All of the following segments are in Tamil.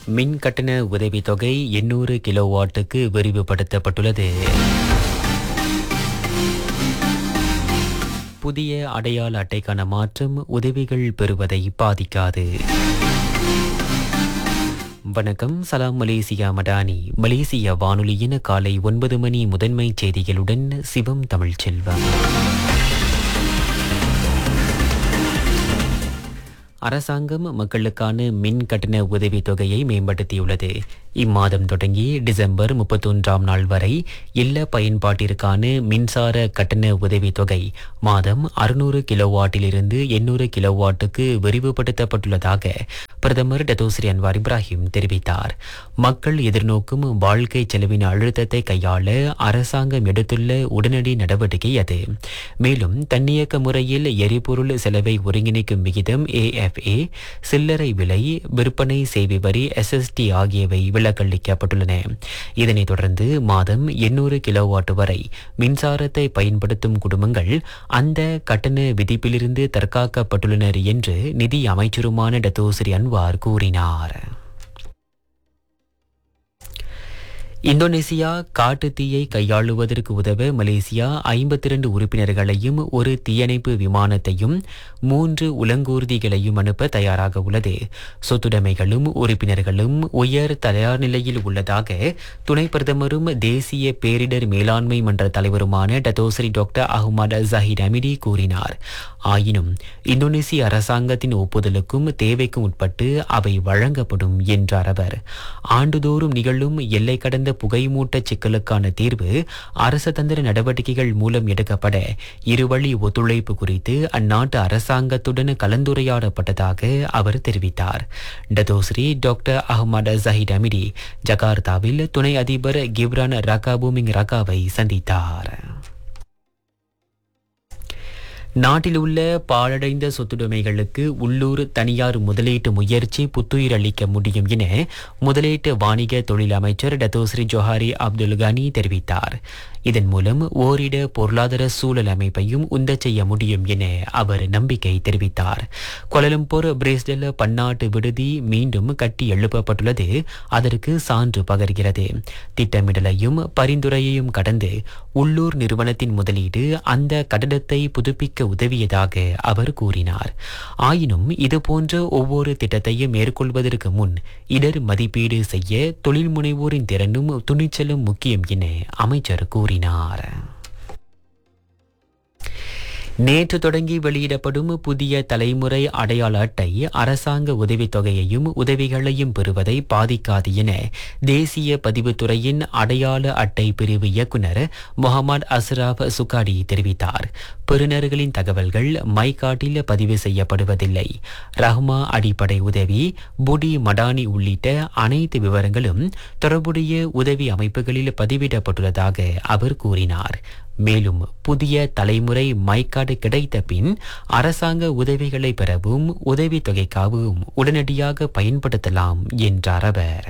மின் கட்டண உதவித்தொகை எண்ணூறு கிலோவாட்டுக்கு விரிவுபடுத்தப்பட்டுள்ளது புதிய அடையாள அட்டைக்கான மாற்றம் உதவிகள் பெறுவதை பாதிக்காது வணக்கம் சலாம் மலேசியா மடானி மலேசியா வானொலியின் காலை ஒன்பது மணி முதன்மை செய்திகளுடன் சிவம் தமிழ்ச்செல்வம் அரசாங்கம் மக்களுக்கான மின் கட்டண உதவித் தொகையை மேம்படுத்தியுள்ளது இம்மாதம் தொடங்கி டிசம்பர் முப்பத்தொன்றாம் நாள் வரை இல்ல பயன்பாட்டிற்கான மின்சார கட்டண உதவித் தொகை மாதம் அறுநூறு கிலோவாட்டிலிருந்து எண்ணூறு கிலோவாட்டுக்கு விரிவுபடுத்தப்பட்டுள்ளதாக பிரதமர் டத்தோஸ்ரீ அன்வார் இப்ராஹிம் தெரிவித்தார் மக்கள் எதிர்நோக்கும் வாழ்க்கை செலவின் அழுத்தத்தை கையாள அரசாங்கம் எடுத்துள்ள உடனடி நடவடிக்கை அது மேலும் தன்னியக்க முறையில் எரிபொருள் செலவை ஒருங்கிணைக்கும் விகிதம் ஏஎஃப்ஏ சில்லறை விலை விற்பனை சேவை வரி எஸ்எஸ்டி ஆகியவை விலக்களிக்கப்பட்டுள்ளன இதனைத் தொடர்ந்து மாதம் எண்ணூறு கிலோவாட் வரை மின்சாரத்தை பயன்படுத்தும் குடும்பங்கள் அந்த கட்டண விதிப்பிலிருந்து தற்காக்கப்பட்டுள்ளனர் என்று நிதி அமைச்சருமான டத்தோஸ்ரீ அன்வார் கூறினார் இந்தோனேசியா காட்டு தீயை கையாளுவதற்கு உதவ மலேசியா ஐம்பத்தி இரண்டு உறுப்பினர்களையும் ஒரு தீயணைப்பு விமானத்தையும் மூன்று உலங்கூர்திகளையும் அனுப்ப தயாராக உள்ளது சொத்துடைமைகளும் உறுப்பினர்களும் உயர் தயார் நிலையில் உள்ளதாக துணை பிரதமரும் தேசிய பேரிடர் மேலாண்மை மன்ற தலைவருமான Datuk Seri doctor Ahmad Zahid Hamidi கூறினார் ஆயினும் இந்தோனேசிய அரசாங்கத்தின் ஒப்புதலுக்கும் தேவைக்கும் உட்பட்டு அவை வழங்கப்படும் என்றார் அவர் ஆண்டுதோறும் நிகழும் எல்லை கடந்த புகைமூட்ட சிக்கலுக்கான தீர்வு அரச தந்திர நடவடிக்கைகள் மூலம் எடுக்கப்பட இருவழி ஒத்துழைப்பு குறித்து அந்நாட்டு அரசாங்கத்துடன் கலந்துரையாடப்பட்டதாக அவர் தெரிவித்தார் Datuk Seri doctor Ahmad Zahid Hamidi ஜகார்த்தாவில் துணை அதிபர் கிப்ரான் ரகாபூமிங் ரகாவை சந்தித்தார் நாட்டில் உள்ள பாழடைந்த சொத்துடைமைகளுக்கு உள்ளூர் தனியார் முதலீட்டு முயற்சி புத்துயிர் அளிக்க முடியும் என முதலீட்டு வாணிக தொழில் அமைச்சர் டத்தோஸ்ரீ ஜோஹாரி அப்துல் கனி தெரிவித்தார் இதன் மூலம் ஓரிட பொருளாதார சூழல் அமைப்பையும் உந்தச் செய்ய முடியும் என அவர் நம்பிக்கை தெரிவித்தார் கொலலம்பூர் பிரேஸ்டல் பன்னாட்டு விடுதி மீண்டும் கட்டி எழுப்பப்பட்டுள்ளது அதற்கு சான்று பகர்கிறது திட்டமிடலையும் பரிந்துரையையும் கடந்து உள்ளூர் நிறுவனத்தின் முதலீடு அந்த கட்டடத்தை புதுப்பிக்க உதவியதாக அவர் கூறினார் ஆயினும் இதுபோன்ற ஒவ்வொரு திட்டத்தையும் மேற்கொள்வதற்கு முன் இடர் மதிப்பீடு செய்ய தொழில் முனைவோரின் திறனும் துணிச்சலும் முக்கியம் என அமைச்சர் கூறினார் நேற்று தொடங்கி வெளியிடப்படும் புதிய தலைமுறை அடையாள அட்டை அரசாங்க உதவித்தொகையையும் உதவிகளையும் பெறுவதை பாதிக்காது என தேசிய பதிவுத்துறையின் அடையாள அட்டை பிரிவு இயக்குனர் முகமது அஸ்ராப் சுகாடி தெரிவித்தார் பெறுநர்களின் தகவல்கள் மைகாட்டில் பதிவு செய்யப்படுவதில்லை ரஹ்மா அடிப்படை உதவி புடி மடானி உள்ளிட்ட அனைத்து விவரங்களும் தொடர்புடைய உதவி அமைப்புகளில் பதிவிடப்பட்டுள்ளதாக அவர் கூறினார் மேலும் புதிய தலைமுறை மைக்காடு கிடைத்த பின் அரசாங்க உதவிகளை பெறவும் உதவித் தொகைக்காகவும் உடனடியாக பயன்படுத்தலாம் என்றார் அவர்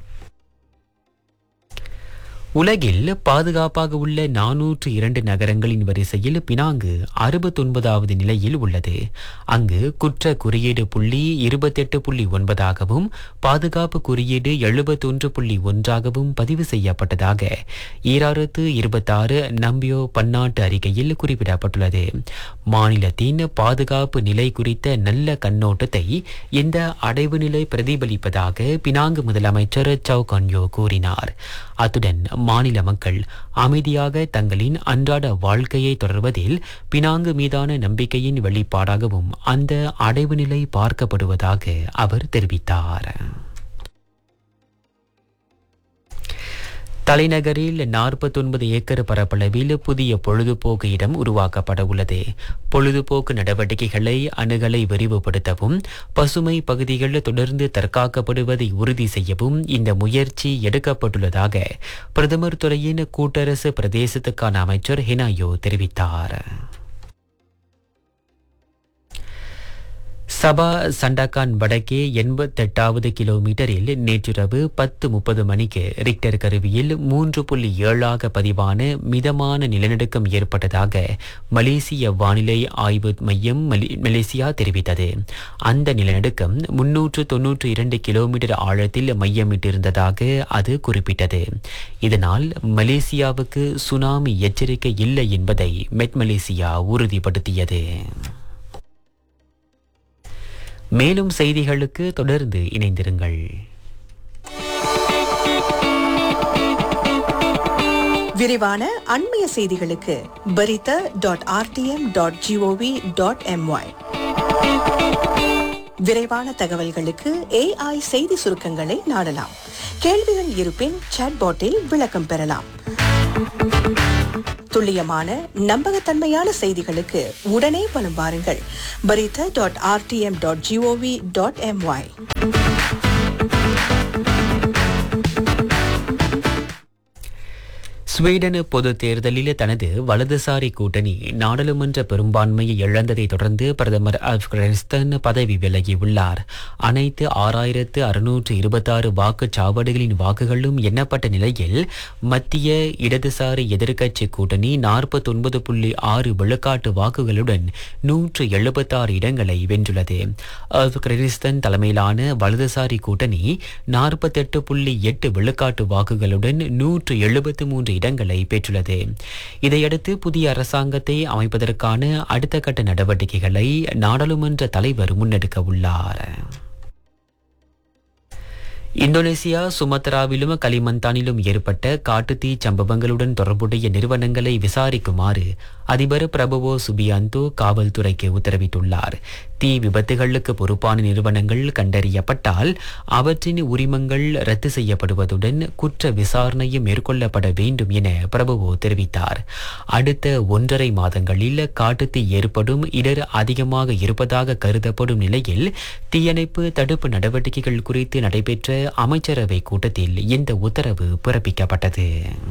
உலகில் பாதுகாப்பாக உள்ள நானூற்று இரண்டு நகரங்களின் வரிசையில் பினாங்கு அறுபத்தொன்பதாவது நிலையில் உள்ளது அங்கு குற்ற குறியீடு புள்ளி இருபத்தெட்டு புள்ளி ஒன்பதாகவும் பாதுகாப்பு குறியீடு எழுபத்தொன்று புள்ளி ஒன்றாகவும் பதிவு செய்யப்பட்டதாக ஈராயிரத்து இருபத்தாறு நம்பியோ பன்னாட்டு அறிக்கையில் குறிப்பிடப்பட்டுள்ளது மாநிலத்தின் பாதுகாப்பு நிலை குறித்த நல்ல கண்ணோட்டத்தை இந்த அடைவு நிலை பிரதிபலிப்பதாக பினாங்கு முதலமைச்சர் சவ் கன்யோ கூறினார் அத்துடன் மாநில மக்கள் அமைதியாக தங்களின் அன்றாட வாழ்க்கையை தொடர்வதில் பினாங்கு மீதான நம்பிக்கையின் வெளிப்பாடாகவும் அந்த அடைவு நிலை பார்க்கப்படுவதாக அவர் தெரிவித்தார் தலைநகரில் நாற்பத்தொன்பது ஏக்கர் பரப்பளவில் புதிய பொழுதுபோக்கு இடம் உருவாக்கப்பட உள்ளது பொழுதுபோக்கு நடவடிக்கைகளை அணுகலை விரிவுபடுத்தவும் பசுமை பகுதிகள் தொடர்ந்து தற்காக்கப்படுவதை உறுதி செய்யவும் இந்த முயற்சி எடுக்கப்பட்டுள்ளதாக பிரதமர் துறையின் கூட்டரசு பிரதேசத்துக்கான அமைச்சர் ஹினாயோ தெரிவித்தார் சபா சண்டாக்கான் வடக்கே எண்பத்தெட்டாவது கிலோமீட்டரில் நேற்றிரவு பத்து முப்பது மணிக்கு ரிக்டர் கருவியில் மூன்று புள்ளி ஏழாக பதிவான மிதமான நிலநடுக்கம் ஏற்பட்டதாக மலேசிய வானிலை ஆய்வு மையம் மலி- மலேசியா தெரிவித்தது அந்த நிலநடுக்கம் முன்னூற்று தொன்னூற்று இரண்டு கிலோமீட்டர் ஆழத்தில் மையமிட்டிருந்ததாக அது குறிப்பிட்டது இதனால் மலேசியாவுக்கு சுனாமி எச்சரிக்கை இல்லை என்பதை மெட் மலேசியா உறுதிப்படுத்தியது மேலும் செய்திகளுக்கு தொடர்ந்து இணைந்திருங்கள் விரிவான அண்மைய செய்திகளுக்கு பரித dot RTM dot GOV dot MY விரைவான தகவல்களுக்கு ஏஐ செய்தி சுருக்கங்களை நாடலாம் கேள்விகள் இருப்பின் சாட்பாட்டில் விளக்கம் பெறலாம் துல்லியமான நம்பகத்தன்மையான செய்திகளுக்கு உடனே வலம் வாருங்கள் பரித dot RTM dot GOV dot MY Sweden பொது தேர்தலில் தனது வலதுசாரி கூட்டணி நாடாளுமன்ற பெரும்பான்மையை இழந்ததை தொடர்ந்து பிரதமர் அல்ஃப் கிறிஸ்தன் பதவி விலகியுள்ளார் அனைத்து ஆறாயிரத்து அறுநூற்று இருபத்தாறு வாக்குச்சாவடிகளின் வாக்குகளும் எண்ணப்பட்ட நிலையில் மத்திய இடதுசாரி எதிர்க்கட்சி கூட்டணி நாற்பத்தொன்பது புள்ளி ஆறு விழுக்காட்டு வாக்குகளுடன் நூற்று எழுபத்தாறு இடங்களை வென்றுள்ளது அல்ஃப் கிறிஸ்தன் தலைமையிலான வலதுசாரி கூட்டணி நாற்பத்தெட்டு புள்ளி எட்டு விழுக்காட்டு வாக்குகளுடன் நூற்று எழுபத்து மூன்று இடங்களை பெற்றுள்ளது இதையடுத்து புதிய அரசாங்கத்தை அமைப்பதற்கான அடுத்த கட்ட நடவடிக்கைகளை நாடாளுமன்ற தலைவர் முன்னெடுக்க உள்ளார் இந்தோனேசியா சுமத்ராவிலும் கலிமந்தானிலும் ஏற்பட்ட காட்டுத்தீ சம்பவங்களுடன் தொடர்புடைய நிறுவனங்களை விசாரிக்குமாறு அதிபர் பிரபுவோ சுபியாந்தோ காவல்துறைக்கு உத்தரவிட்டுள்ளார் தீ விபத்துகளுக்கு பொறுப்பான நிறுவனங்கள் கண்டறியப்பட்டால் அவற்றின் உரிமங்கள் ரத்து செய்யப்படுவதுடன் குற்ற விசாரணையும் மேற்கொள்ளப்பட வேண்டும் என பிரபுவோ தெரிவித்தார் அடுத்த ஒன்றரை மாதங்களில் காட்டுத்தீ ஏற்படும் இடர் அதிகமாக இருப்பதாக கருதப்படும் நிலையில் தீயணைப்பு தடுப்பு நடவடிக்கைகள் குறித்து நடைபெற்ற அமைச்சரவை கூட்டத்தில் இந்த உத்தரவு பிறப்பிக்கப்பட்டது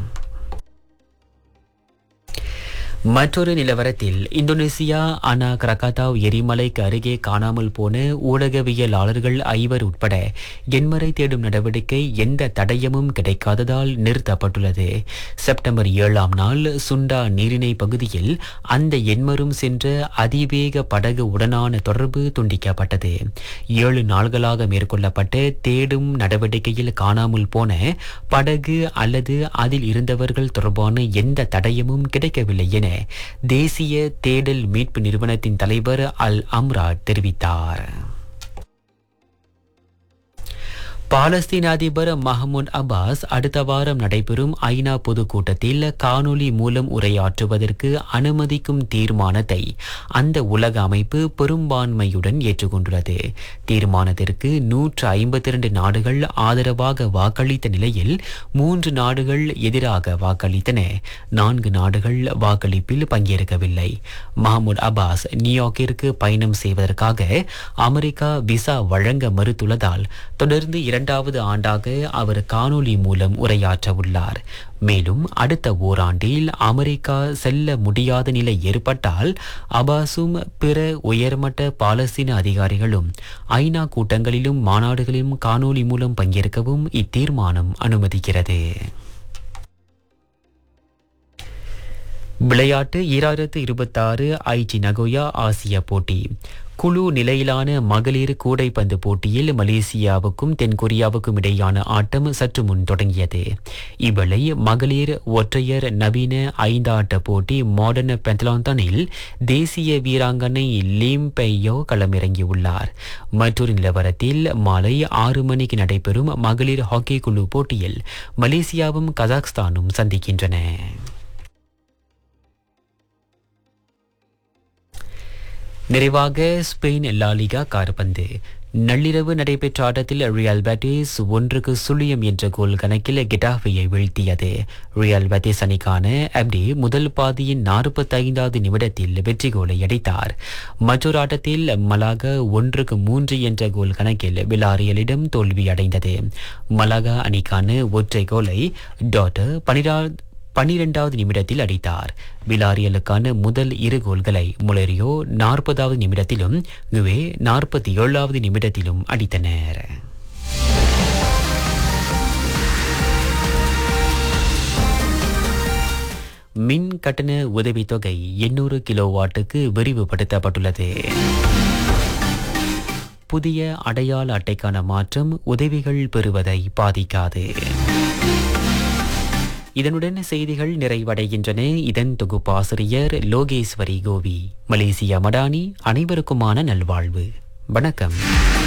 மற்றொரு நிலவரத்தில் இந்தோனேசியா அனா கிரகாத்தாவ் எரிமலைக்கு அருகே காணாமல் போன ஊடகவியலாளர்கள் ஐவர் உட்பட எண்மரை தேடும் நடவடிக்கை எந்த தடயமும் கிடைக்காததால் நிறுத்தப்பட்டுள்ளது செப்டம்பர் ஏழாம் நாள் சுண்டா நீரிணை பகுதியில் அந்த எண்மரும் சென்ற அதிவேக படகு உடனான தொடர்பு துண்டிக்கப்பட்டது ஏழு நாள்களாக மேற்கொள்ளப்பட்ட தேடும் நடவடிக்கையில் காணாமல் போன படகு அல்லது அதில் இருந்தவர்கள் தொடர்பான எந்த தடயமும் கிடைக்கவில்லை என தேசிய தேடல் மீட்பு நிறுவனத்தின் தலைவர் அல் அம்ராட் தெரிவித்தார் பாலஸ்தீன அதிபர் மஹமூத் அப்பாஸ் அடுத்த வாரம் நடைபெறும் ஐநா பொதுக்கூட்டத்தில் காணொலி மூலம் உரையாற்றுவதற்கு அனுமதிக்கும் தீர்மானத்தை அந்த உலக அமைப்பு பெரும்பான்மையுடன் ஏற்றுக்கொண்டுள்ளது தீர்மானத்திற்கு நூற்று ஐம்பத்தி இரண்டு நாடுகள் ஆதரவாக வாக்களித்த நிலையில் மூன்று நாடுகள் எதிராக வாக்களித்தன நான்கு நாடுகள் வாக்களிப்பில் பங்கேற்கவில்லை மஹமூத் அப்பாஸ் நியூயார்க்கிற்கு பயணம் செய்வதற்காக அமெரிக்கா விசா வழங்க மறுத்துள்ளதால் தொடர்ந்து இரண்டாவது ஆண்டாக அவர் காணொலி மூலம் உரையாற்ற உள்ளார் மேலும் அடுத்த ஓராண்டில் அமெரிக்கா செல்ல முடியாத நிலை ஏற்பட்டால் அபாஸும் பிற உயர்மட்ட பாலஸ்தீன அதிகாரிகளும் ஐநா கூட்டங்களிலும் மாநாடுகளிலும் காணொலி மூலம் பங்கேற்கவும் இத்தீர்மானம் அனுமதிக்கிறது விளையாட்டு ஈராயிரத்து இருபத்தாறு ஐச்சி நகோயா ஆசிய போட்டி குழு நிலையிலான மகளிர் கூடைப்பந்து போட்டியில் மலேசியாவுக்கும் தென்கொரியாவுக்கும் இடையான ஆட்டம் சற்று முன் தொடங்கியது இவளை மகளிர் ஒற்றையர் நவீன ஐந்தாட்ட போட்டி மாடர்ன் பெந்தலாந்தனில் தேசிய வீராங்கனை லீம் பெய்யோ களமிறங்கியுள்ளார் மற்றொரு நிலவரத்தில் மாலை ஆறு மணிக்கு நடைபெறும் மகளிர் ஹாக்கி குழு போட்டியில் மலேசியாவும் கசாக்ஸ்தானும் சந்திக்கின்றன நிறைவாக ஸ்பெயின் லாலிகா கார்பந்து நள்ளிரவு நடைபெற்ற ஆட்டத்தில் ரியல் பேட்டிஸ் ஒன்றுக்கு சுழியம் என்ற கோல் கணக்கில் கெட்டாஃபியை வீழ்த்தியது ரியல் பேட்டிஸ் அணிக்கான அப்டி முதல் பாதியின் நாற்பத்தைந்தாவது நிமிடத்தில் வெற்றி கோலை அடித்தார் மற்றொரு ஆட்டத்தில் மலாகா ஒன்றுக்கு மூன்று என்ற கோல் கணக்கில் விலாரியலிடம் தோல்வி அடைந்தது மலாகா அணிக்கான ஒற்றை கோலை டாட்டர் பனிரா பனிரெண்டாவது நிமிடத்தில் அடித்தார் விலாரியலுக்கான முதல் இரு கோல்களை முலரியோ நாற்பதாவது நிமிடத்திலும் குவே நாற்பத்தி ஏழாவது நிமிடத்திலும் அடித்தனர் மின் கட்டண உதவித்தொகை எண்ணூறு கிலோவாட்டுக்கு விரிவுபடுத்தப்பட்டுள்ளது புதிய அடையாள அட்டைக்கான மாற்றம் உதவிகள் பெறுவதை பாதிக்காது இதனுடன் செய்திகள் நிறைவடைகின்றன இதன் தொகுப்பாசிரியர் லோகேஸ்வரி கோவி மலேசியா மடானி அனைவருக்குமான நல்வாழ்வு வணக்கம்